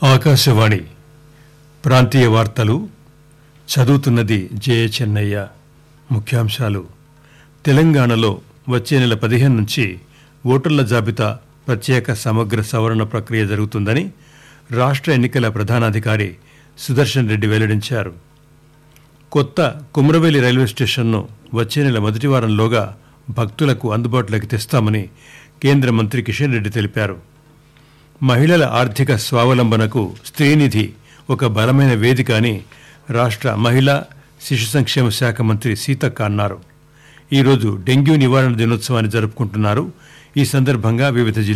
ఆకాశవాణి ప్రాంతీయ వార్తలు చదువుతున్నది జయ చెన్నయ్య ముఖ్యాంశాలు తెలంగాణలో వచ్చే నెల పదిహేను నుంచి ఓటర్ల జాబితా ప్రత్యేక సమగ్ర సవరణ ప్రక్రియ జరుగుతుందని రాష్ట్ర ఎన్నికల ప్రధానాధికారి సుదర్శన్ రెడ్డి వెల్లడించారు కొత్త కుమ్రవేలి రైల్వే స్టేషన్ను వచ్చే నెల మొదటి వారంలోగా భక్తులకు అందుబాటులోకి తెస్తామని కేంద్ర మంత్రి కిషన్ రెడ్డి తెలిపారు మహిళల ఆర్థిక స్వావలంబనకు స్త్రీనిధి ఒక బలమైన వేదిక అని రాష్ట్ర మహిళా శిశు సంక్షేమ శాఖ మంత్రి సీతక్క అన్నారు ఈరోజు డెంగ్యూ నివారణ దినోత్సవాన్ని జరుపుకుంటున్నారు ఈ సందర్భంగా వివిధ జిల్లా